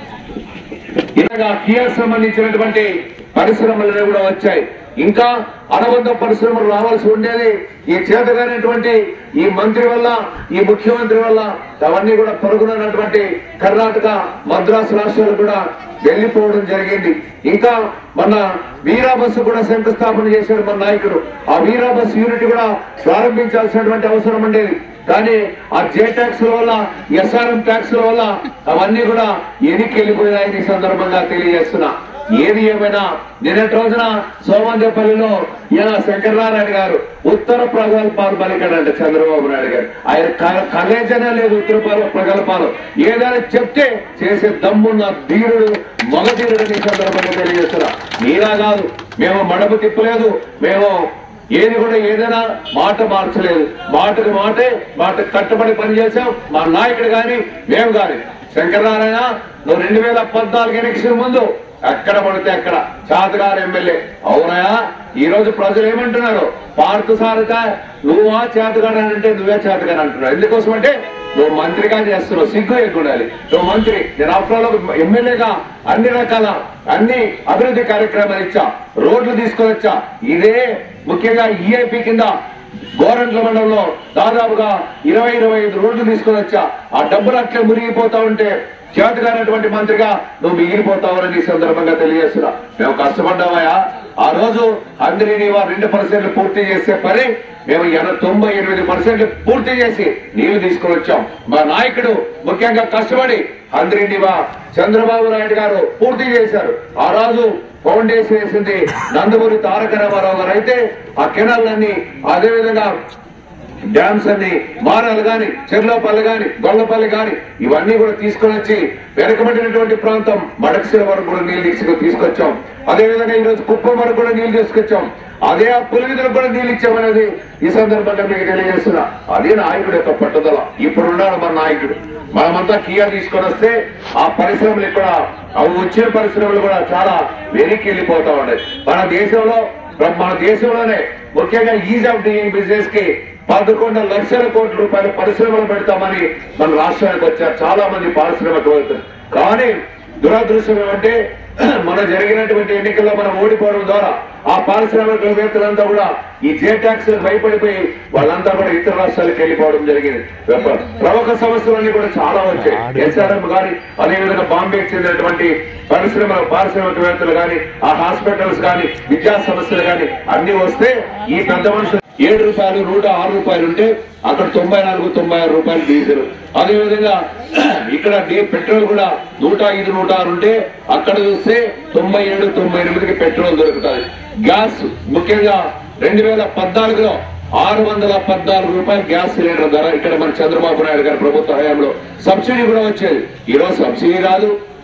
ఇలాగా కియర్ సంబంధించినటువంటి పరిశ్రమలు కూడా వచ్చాయి ఇంకా అనుబంధ పరిశ్రమలు రావాల్సి ఉండేది ఈ చేతగానటువంటి ఈ మంత్రి వల్ల ఈ ముఖ్యమంత్రి వల్ల అవన్నీ కూడా పొరుగునటువంటి కర్ణాటక మద్రాసు రాష్ట్రాలు కూడా వెళ్లిపోవడం జరిగింది ఇంకా మన వీరా బస్సు కూడా శంకుస్థాపన చేశాడు మన నాయకుడు ఆ వీరా బస్సు యూనిట్ కూడా ప్రారంభించాల్సినటువంటి అవసరం ఉండేది కానీ ఆ జే ట్యాక్స్ వల్ల ఎస్ఆర్ఎం ట్యాక్స్ వల్ల అవన్నీ కూడా ఎనికి వెళ్ళిపోయాయని ఈ సందర్భంగా తెలియజేస్తున్నా ఏది ఏమైనా నిన్నటి రోజున సోమందేపల్లిలో ఈయన శంకరనారాయణ గారు ఉత్తర ప్రగల్భాలు పలికాడంట చంద్రబాబు నాయుడు గారు ఆయన క- కలేజనే లేదు ఉత్తర ప్ర- ప్రగల్భాలు ఏదైనా చెప్తే చేసే దమ్మున్న ధీరుడు మగ ధీరుడు ఈ సందర్భంగా తెలియజేస్తున్నా మీరా కాదు మేము మడపు తిప్పలేదు మేము ఏది కూడా ఏదైనా మాట మార్చలేదు మాటకు మాటే మాట కట్టుబడి పనిచేసాం మా నాయకుడు గాని మేము గాని శంకరనారాయణ నువ్వు రెండు వేల పద్నాలుగు ఎలక్షన్ ముందు ఎక్కడ పడితే అక్కడ చాతగారు ఎమ్మెల్యే అవునయా ఈ రోజు ప్రజలు ఏమంటున్నారు పార్థ సారథ నువ్వా చేతగాడు అని అంటే నువ్వే చేతగాని అంటున్నావు ఎందుకోసం అంటే నువ్వు మంత్రిగా చేస్తున్నావు సిగ్గు ఎక్కుండాలి నువ్వు మంత్రి నేను ఆఫ్టర్ ఎమ్మెల్యేగా అన్ని రకాల అన్ని అభివృద్ధి కార్యక్రమాలు ఇచ్చా రోడ్లు తీసుకొని వచ్చా ఇదే ముఖ్యంగా ఈఐపి కింద గోరంట్ల మండలంలో దాదాపుగా ఇరవై ఇరవై ఐదు రోడ్లు తీసుకొని వచ్చా ఆ డబ్బులు అట్లే మురిగిపోతా ఉంటే చేతగానటువంటి మంత్రిగా నువ్వు మిగిలిపోతావని ఈ సందర్భంగా తెలియజేస్తున్నా మేము కష్టపడ్డామయ్యా ఆ రోజు అందరినీ వారు రెండు పర్సెంట్లు పూర్తి చేసే పని మేము ఎన- తొంభై ఎనిమిది పర్సెంట్లు పూర్తి చేసి నీళ్లు తీసుకొని వచ్చాం మా నాయకుడు ముఖ్యంగా కష్టపడి అందరినీ చంద్రబాబు నాయుడు గారు పూర్తి చేశారు ఆ రోజు ఫౌండేషన్ వేసింది నందమూరి తారక రామారావు గారు అయితే ఆ కెనాలన్నీ అదే విధంగా డ్యామ్స్ అన్ని మారాలు గాని చెర్లోపల్లి గాని గొల్లపల్లి గాని ఇవన్నీ కూడా తీసుకొని వచ్చి వెనకబడినటువంటి ప్రాంతం మడకశిల వరకు కూడా నీళ్లు తీసుకు తీసుకొచ్చాం అదే విధంగా ఈ రోజు కుప్పం వరకు కూడా నీళ్లు తీసుకొచ్చాం అదే ఆ పులివిధులకు కూడా నీళ్లు ఇచ్చామనేది ఈ సందర్భంగా మీకు తెలియజేస్తున్నా అదే నాయకుడు యొక్క పట్టుదల ఇప్పుడు ఉన్నాడు మన నాయకుడు మనమంతా కియా తీసుకొని వస్తే ఆ పరిశ్రమలు ఇక్కడ అవి వచ్చిన పరిశ్రమలు కూడా చాలా వెనక్కి వెళ్ళిపోతా ఉన్నాయి మన దేశంలో మన దేశంలోనే ముఖ్యంగా ఈజ్ ఆఫ్ డూయింగ్ బిజినెస్ కి పదకొండు లక్షల కోట్ల రూపాయల పరిశ్రమలు పెడతామని మన రాష్ట్రానికి వచ్చారు చాలా మంది పారిశ్రామికవేత్తలు కానీ దురదృష్టం ఏమంటే మన జరిగినటువంటి ఎన్నికల్లో మనం ఓడిపోవడం ద్వారా ఆ పారిశ్రామికవేత్తలంతా కూడా ఈ జే ట్యాక్స్ భయపడిపోయి వాళ్ళంతా కూడా ఇతర రాష్ట్రాలకు వెళ్ళిపోవడం జరిగింది ప్ర- ప్రముఖ సమస్యలన్నీ కూడా చాలా వచ్చాయి ఎస్ఆర్ఎం గాని అదేవిధంగా బాంబేకి చెందినటువంటి పరిశ్రమల పారిశ్రామికవేత్తలు గాని ఆ హాస్పిటల్స్ గాని విద్యా సమస్యలు గాని అన్ని వస్తే ఈ పెద్ద మనుషులు ఏడు రూపాయలు నూట ఆరు రూపాయలు ఉంటే అక్కడ తొంభై నాలుగు తొంభై ఆరు రూపాయలు డీజిల్ అదేవిధంగా ఇక్కడ డీ పెట్రోల్ కూడా నూట ఐదు నూట ఆరు ఉంటే అక్కడ చూస్తే తొంభై ఏడు తొంభై ఎనిమిదికి పెట్రోల్ దొరుకుతుంది గ్యాస్ ముఖ్యంగా రెండు వేల పద్నాలుగులో ఆరు వందల పద్నాలుగు రూపాయలు గ్యాస్ సిలిండర్ ధర ఇక్కడ మన చంద్రబాబు నాయుడు గారి ప్రభుత్వ హయాంలో సబ్సిడీ కూడా వచ్చేది ఈ రోజు సబ్సిడీ రాదు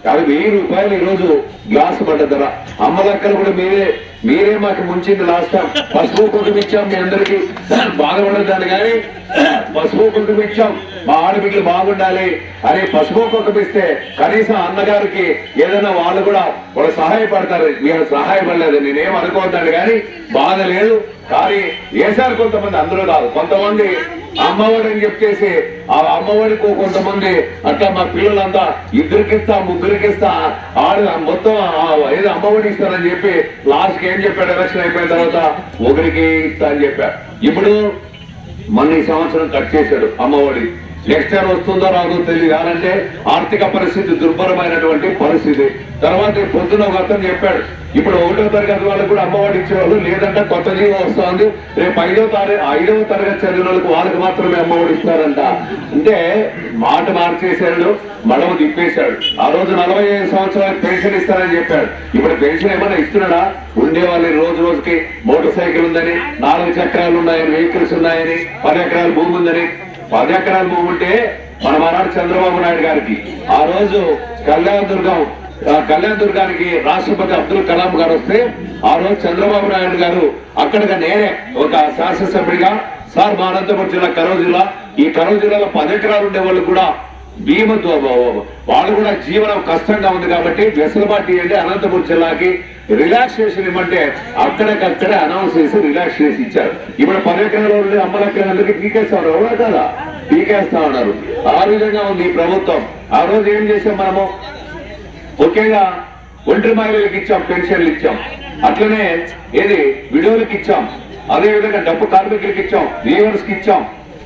అది వెయ్యి రూపాయలు ఈ రోజు గ్లాసు పడ్డ ధర అమ్మలక్కలు కూడా మీరే మీరే మాకు ముంచింది లాస్ట్ టైం పసుపు కుంకుమ ఇచ్చాం మీ అందరికి బాధపడద్దాన్ని కానీ పసుపు కుంకుమ ఇచ్చాం మా ఆడబిడ్డలు బాగుండాలి అని పసుపు కుంకుమ ఇస్తే కనీసం అన్నగారికి ఏదైనా వాళ్ళు కూడా వాళ్ళు సహాయపడతారు మీరు సహాయపడలేదు నేనేం అనుకోవద్దాను కానీ బాధ లేదు కానీ వేశారు కొంతమంది అందరూ కాదు కొంతమంది అమ్మఒడి అని చెప్పేసి ఆ అమ్మఒడికి కొంతమంది అట్లా మా పిల్లలంతా ఇద్దరికిస్తా ముగ్గురికిస్తా ఆడు మొత్తం ఆ ఏదో అమ్మఒడి ఇస్తారని చెప్పి లాస్ట్ కి ఏం చెప్పాడు ఎలక్షన్ అయిపోయిన తర్వాత ఒకరికి ఇస్తా అని చెప్పాడు ఇప్పుడు మొన్న ఈ సంవత్సరం కట్ చేశాడు అమ్మఒడి నెక్స్ట్ ఇయర్ వస్తుందో రాదో తెలియదు కానంటే ఆర్థిక పరిస్థితి దుర్భరమైనటువంటి పరిస్థితి తర్వాత ఈ పొద్దున ఒక అతను చెప్పాడు ఇప్పుడు ఒకటో తరగతి వాళ్ళకి కూడా అమ్మఒడి ఇచ్చేవాళ్ళు లేదంటే కొత్త జీవో వస్తుంది రేపు ఐదో తారీఖు ఐదవ తరగతి చదివిన వాళ్ళకి వాళ్ళకి మాత్రమే అమ్మఒడి ఇస్తారంట అంటే మాట మార్చేశాడు మడమ తిప్పేశాడు ఆ రోజు నలభై ఐదు సంవత్సరాలకు పెన్షన్ ఇస్తారని చెప్పాడు ఇప్పుడు పెన్షన్ ఏమైనా ఇస్తున్నాడా ఉండే వాళ్ళు రోజు రోజుకి మోటార్ సైకిల్ ఉందని నాలుగు చక్రాలు ఉన్నాయని వెహికల్స్ ఉన్నాయని పది ఎకరాల భూమి ఉందని పది ఎకరాల భూమి ఉంటే మన మనాడు చంద్రబాబు నాయుడు గారికి ఆ రోజు కళ్యాణ దుర్గం ఆ కళ్యాణ దుర్గానికి రాష్ట్రపతి అబ్దుల్ కలాం గారు వస్తే ఆ రోజు చంద్రబాబు నాయుడు గారు అక్కడికి నేనే ఒక శాసనసభ్యుడిగా సార్ మా అనంతపురం జిల్లా కరూరు జిల్లా ఈ కరూరు జిల్లాలో పది ఎకరాలు ఉండే వాళ్ళు కూడా భీమతో వాళ్ళు కూడా జీవనం కష్టంగా ఉంది కాబట్టి వెసులుబాటు ఇవ్వండి అనంతపురం జిల్లాకి రిలాక్సేషన్ ఇవ్వమంటే అక్కడికక్కడే అనౌన్స్ చేసి రిలాక్సేషన్ ఇచ్చారు ఇప్పుడు పది ఎకరాలు ఉండే అమ్మలక్కలందరికీ పీకేస్తా ఉన్నారు అవునా కదా పీకేస్తా ఉన్నారు ఆ విధంగా ఉంది ఈ ప్రభుత్వం ఆ రోజు ఏం చేసాం మనము ముఖ్యంగా ఒంటరి మహిళలకు ఇచ్చాం పెన్షన్లు ఇచ్చాం అట్లనే ఏది విడోలకు ఇచ్చాం అదే విధంగా డబ్బు కార్మికులకు ఇచ్చాం వీవర్స్ కి ఇచ్చాం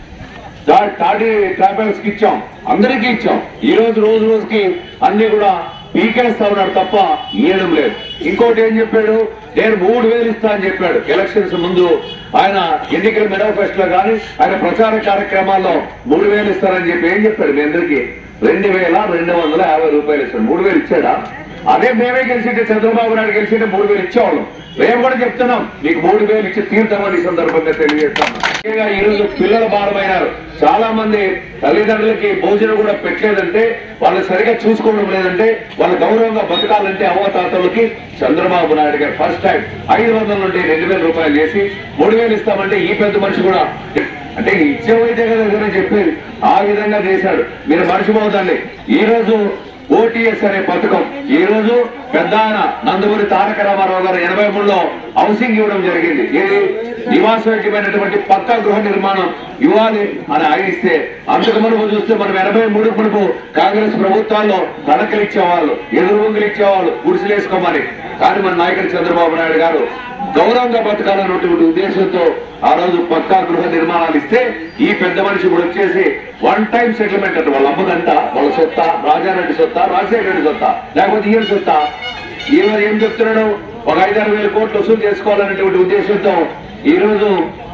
దా- టాడీ ట్రావెల్స్ కి ఇచ్చాం అందరికీ ఇచ్చాం ఈ రోజు రోజు రోజుకి అన్ని కూడా పీకేస్తా ఉన్నాడు తప్ప ఇయ్యడం లేదు ఇంకోటి ఏం చెప్పాడు నేను మూడు వేలు ఇస్తా అని చెప్పాడు ఎలక్షన్స్ ముందు ఆయన ఎన్నికల మేనిఫెస్టో లో కానీ ఆయన ప్రచార కార్యక్రమాల్లో మూడు వేలు ఇస్తారని చెప్పి ఏం చెప్పాడు మీ అందరికీ రెండు వేల రెండు వందల యాభై రూపాయలు ఇస్తాడు మూడు వేలు ఇచ్చాడా అదే మేమే గెలిచింటే చంద్రబాబు నాయుడు గెలిచింటే మూడు వేలు ఇచ్చేవాళ్ళం మేము కూడా చెప్తున్నాం మీకు మూడు వేలు ఇచ్చి తీర్థమని ఈ సందర్భంగా తెలియజేస్తాం ముఖ్యంగా ఈ రోజు పిల్లలు భారమైనారు చాలా మంది తల్లిదండ్రులకి భోజనం కూడా పెట్టలేదంటే వాళ్ళు సరిగా చూసుకోవడం లేదంటే వాళ్ళు గౌరవంగా బతకాలంటే అవ్వతాతలకి చంద్రబాబు నాయుడు గారు ఫస్ట్ టైం ఐదు వందల నుండి రెండు వేల రూపాయలు చేసి మూడు వేలు ఇస్తామంటే ఈ పెద్ద మనిషి కూడా అంటే ఇచ్చేవైతే కదా ఏదైనా చెప్పేది ఆ విధంగా చేశాడు మీరు మర్చిపోతండి ఈ రోజు ఓటీఎస్ అనే పథకం ఈ రోజు పెద్ద ఆయన నందమూరి తారక రామారావు గారు ఎనభై మూడులో హౌసింగ్ ఇవ్వడం జరిగింది ఇది నివాసయోగ్యమైనటువంటి పక్కా గృహ నిర్మాణం ఇవ్వాలి అని ఆయన ఇస్తే అంతకు మునుపు చూస్తే మనం ఎనభై మూడు మునుపు కాంగ్రెస్ ప్రభుత్వాల్లో తడకలు ఇచ్చేవాళ్ళు ఎదురుబొంగులు ఇచ్చేవాళ్ళు గుడిసెలు వేసుకోమని కానీ మన నాయకుడు చంద్రబాబు నాయుడు గారు గౌరవంగా బతకాలన్నటువంటి ఉద్దేశంతో ఆ రోజు పక్కా గృహ నిర్మాణాలు ఇస్తే ఈ పెద్ద మనిషి కూడా వచ్చేసి వన్ టైం సెటిల్మెంట్ అంటే వాళ్ళ అమ్మదంట వాళ్ళ సొత్త రాజారెడ్డి సొత్త రాజశేఖర రెడ్డి సొత్త లేకపోతే ఈయన సొత్త ఈయన ఏం చెప్తున్నాడు ఒక ఐదారు వేల కోట్లు వసూలు చేసుకోవాలనేటువంటి ఉద్దేశంతో ఈ రోజు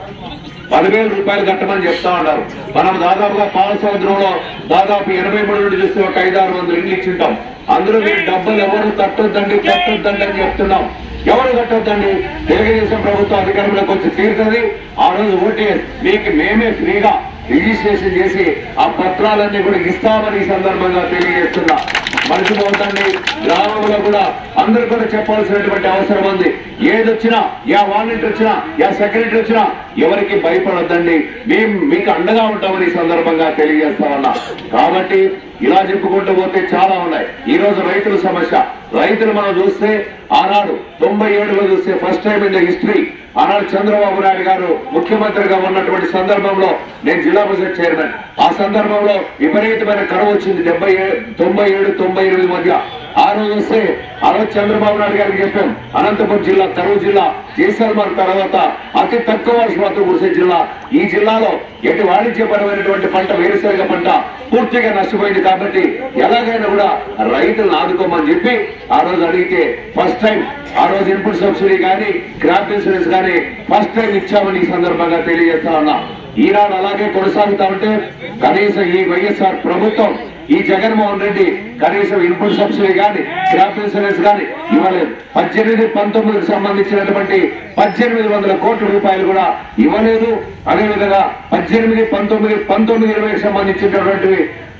పదివేల రూపాయలు కట్టమని చెప్తా ఉన్నారు మనం దాదాపుగా పాల సముద్రంలో దాదాపు ఎనభై మూడు నుండి చూస్తే ఒక ఐదారు వందలు ఇల్లు ఇచ్చింటాం అందరూ మీరు డబ్బులు ఎవరు కట్టొద్దండి కట్టొద్దండి అని చెప్తున్నాం ఎవరు కట్టొద్దండి తెలుగుదేశం ప్రభుత్వం అధికారంలోకి వచ్చి తీరుతుంది ఆ రోజు ఓటీఎస్ మీకు మేమే ఫ్రీగా రిజిస్ట్రేషన్ చేసి ఆ పత్రాలన్నీ కూడా ఇస్తామని ఈ సందర్భంగా తెలియజేస్తున్నా మర్చిపోతండి గ్రామంలో కూడా అందరూ కూడా చెప్పాల్సినటువంటి అవసరం ఉంది ఏదొచ్చినా యా వాలంటీర్ వచ్చినా యా సెక్రటరీ వచ్చినా ఎవరికి భయపడొద్దండి మేము మీకు అండగా ఉంటామని ఈ సందర్భంగా తెలియజేస్తా ఉన్నా కాబట్టి ఇలా చెప్పుకుంటూ పోతే చాలా ఉన్నాయి ఈ రోజు రైతుల సమస్య రైతులు మనం చూస్తే ఆనాడు తొంభై ఏడులో చూస్తే first time in the history ఆనాడు చంద్రబాబు నాయుడు గారు ముఖ్యమంత్రిగా ఉన్నటువంటి సందర్భంలో నేను జిల్లా పరిషత్ చైర్మన్ ఆ సందర్భంలో విపరీతమైన కరువు వచ్చింది డెబ్బై తొంభై ఏడు తొంభై ఎనిమిది మధ్య ఆ రోజు వస్తే ఆ రోజు చంద్రబాబు నాయుడు గారికి చెప్పాం అనంతపురం జిల్లా కరువు జిల్లా జైసల్మర్ తర్వాత అతి తక్కువ వర్షపాతం కురిసే జిల్లా ఈ జిల్లాలో ఎటు వాణిజ్యపరమైనటువంటి పంట వేరుశనగ పంట పూర్తిగా నష్టపోయింది కాబట్టి ఎలాగైనా కూడా రైతులను ఆదుకోమని చెప్పి ఆ రోజు అడిగితే ఫస్ట్ టైం ఆ రోజు ఇన్పుట్ సబ్సిడీ కానీ క్రాప్ ఇన్సూరెన్స్ కానీ ఫస్ట్ టైం ఇచ్చామని ఈ సందర్భంగా తెలియజేస్తా ఉన్నా ఈనాడు అలాగే కొనసాగుతా ఉంటే కనీసం ఈ వైఎస్ఆర్ ప్రభుత్వం ఈ జగన్మోహన్ రెడ్డి కనీసం ఇన్పుట్ సబ్సిడీ కానీ క్రాప్ ఇన్సూరెన్స్ కానీ ఇవ్వలేదు పద్దెనిమిది పంతొమ్మిదికి సంబంధించినటువంటి పద్దెనిమిది వందల కోట్ల రూపాయలు కూడా ఇవ్వలేదు అదేవిధంగా పద్దెనిమిది పంతొమ్మిది పంతొమ్మిది ఇరవైకి సంబంధించినటువంటి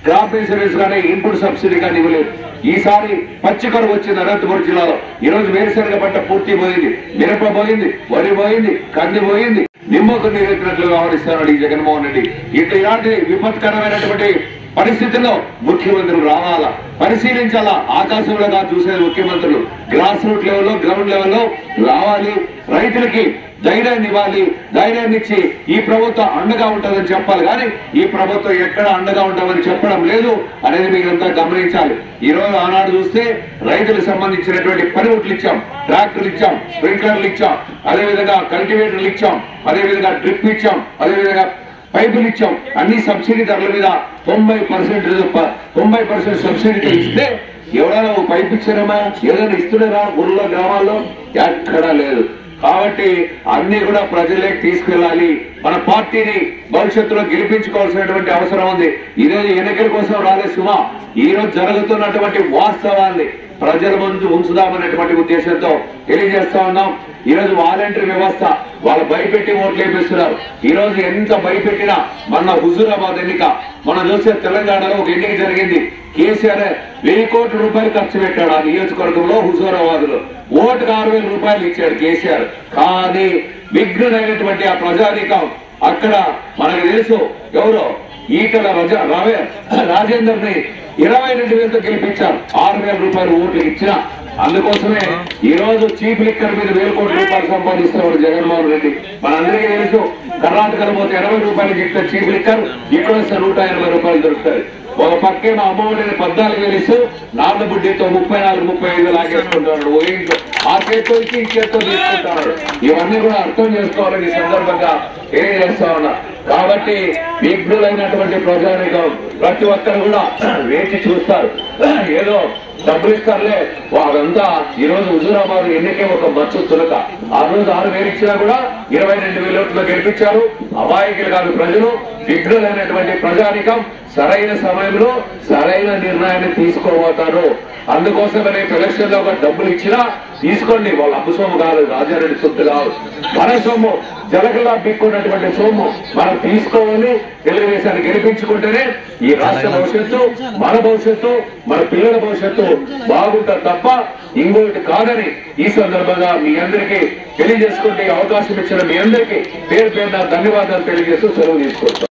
క్రాప్ ఇన్సూరెన్స్ కానీ ఇన్పుట్ సబ్సిడీ కానీ ఇవ్వలేదు ఈసారి పచ్చి కరువు వచ్చింది అనంతపురం జిల్లాలో ఈ రోజు వేరుశనగ పంట పూర్తి పోయింది మిరప పోయింది వరి పోయింది కంది పోయింది నిమ్మకు నీరెత్తినట్లు వ్యవహరిస్తున్నాడు ఈ జగన్మోహన్ రెడ్డి ఇట్లా ఇలాంటి విపత్కరమైనటువంటి పరిస్థితుల్లో ముఖ్యమంత్రులు రావాలా పరిశీలించాలా ఆకాశంలో కాదు చూసేది ముఖ్యమంత్రులు గ్రాస్ రూట్ లెవెల్లో గ్రౌండ్ లెవెల్లో రావాలి రైతులకి ధైర్యాన్ని ఇవ్వాలి ధైర్యాన్ని ఇచ్చి ఈ ప్రభుత్వం అండగా ఉంటుందని చెప్పాలి కానీ ఈ ప్రభుత్వం ఎక్కడ అండగా ఉంటామని చెప్పడం లేదు అనేది మీరంతా గమనించాలి ఈ రోజు ఆనాడు చూస్తే రైతులకు సంబంధించినటువంటి పనిముట్లు ఇచ్చాం ట్రాక్టర్లు ఇచ్చాం స్ప్రింక్లర్లు ఇచ్చాం అదేవిధంగా కల్టివేటర్లు ఇచ్చాం అదేవిధంగా డ్రిప్ ఇచ్చాం అదేవిధంగా పైపులు ఇచ్చాం అన్ని సబ్సిడీ ధరల మీద తొంభై పర్సెంట్ తొంభై పర్సెంట్ సబ్సిడీతో ఇస్తే ఎవరైనా ఒక పైపు ఇచ్చారమ్మా ఏదైనా ఇస్తున్నారా ఊళ్ళో గ్రామాల్లో ఎక్కడా లేదు కాబట్టి అన్ని కూడా ప్రజల్లోకి తీసుకెళ్ళాలి మన పార్టీని భవిష్యత్తులో గెలిపించుకోవాల్సినటువంటి అవసరం ఉంది ఇదే ఎన్నికల కోసం రాలే సుమా ఈ రోజు జరుగుతున్నటువంటి వాస్తవాన్ని ప్రజల ముందు ఉంచుదామనేటువంటి ఉద్దేశంతో తెలియజేస్తా ఉన్నాం ఈ రోజు వాలంటీర్ వ్యవస్థ వాళ్ళు భయపెట్టి ఓట్లు వేపిస్తున్నారు ఈ రోజు ఎంత భయపెట్టినా మన హుజూరాబాద్ ఎన్నిక మనం చూసే తెలంగాణలో ఒక ఎన్నిక జరిగింది కేసీఆర్ వెయ్యి కోట్ల రూపాయలు ఖర్చు పెట్టాడు ఆ నియోజకవర్గంలో హుజూరాబాద్ లో ఓటుకు ఆరు వేల రూపాయలు ఇచ్చాడు కేసీఆర్ కానీ విఘ్నుడైనటువంటి ఆ ప్రజానీకం అక్కడ మనకు తెలుసు ఎవరో ఈటల రజ రవే రాజేందర్ ని ఇరవై రెండు వేలతో గెలిపించారు ఆరు వేల రూపాయలు ఓట్లు ఇచ్చిన అందుకోసమే ఈ రోజు చీఫ్ లిక్కర్ మీద వేల కోట్ల రూపాయలు సంపాదిస్తున్నారు జగన్మోహన్ రెడ్డి మనందరికీ తెలుసు కర్ణాటకలో పోతే ఇరవై రూపాయలు చెప్తే చీఫ్ లిక్కర్ ఇక్కడ వస్తే నూట ఎనభై రూపాయలు దొరుకుతాయి ఒక పక్కేమో అమ్మఒడిని పద్నాలుగు వేలు ఇస్తూ నాలుగు బుడ్డితో ముప్పై నాలుగు ముప్పై ఐదు లాగేసుకుంటున్నాడు ఓ ఇంట్లో ఆ చేతితో ఇచ్చి ఈ చేతితో తీసుకుంటున్నాడు ఇవన్నీ కూడా అర్థం చేసుకోవాలని ఈ సందర్భంగా తెలియజేస్తా ఉన్నా కాబట్టి విఘ్నులైనటువంటి ప్రజానికం ప్రతి ఒక్కరు కూడా వేచి చూస్తారు ఏదో డబ్బులు ఇస్తారులే అదంతా ఈ రోజు హుజూరాబాద్ ఎన్నికే ఒక మచ్చు తులక ఆ రోజు ఆరు వేలు ఇచ్చినా కూడా ఇరవై రెండు వేల ఓట్లు గెలిపించారు అమాయకులు కాదు ప్రజలు విఘ్నులైనటువంటి ప్రజానికం సరైన సమయంలో సరైన నిర్ణయాన్ని తీసుకోబోతారు అందుకోసం రేపు ఎలక్షన్ లో ఒక డబ్బులు ఇచ్చినా తీసుకోండి వాళ్ళ అప్పు సొమ్ము కాదు రాజారెడ్డి సొత్తు కాదు మన సొమ్ము జలగలా బిక్కున్నటువంటి సొమ్ము మనం తీసుకోవాలి తెలుగుదేశాన్ని గెలిపించుకుంటేనే ఈ రాష్ట్ర భవిష్యత్తు మన భవిష్యత్తు మన పిల్లల భవిష్యత్తు బాగుంటుంది తప్ప ఇంకోటి కాదని ఈ సందర్భంగా మీ అందరికీ తెలియజేసుకుంటే అవకాశం ఇచ్చిన మీ అందరికీ పేరు పేరు ధన్యవాదాలు తెలియజేస్తూ సెలవు తీసుకుంటాం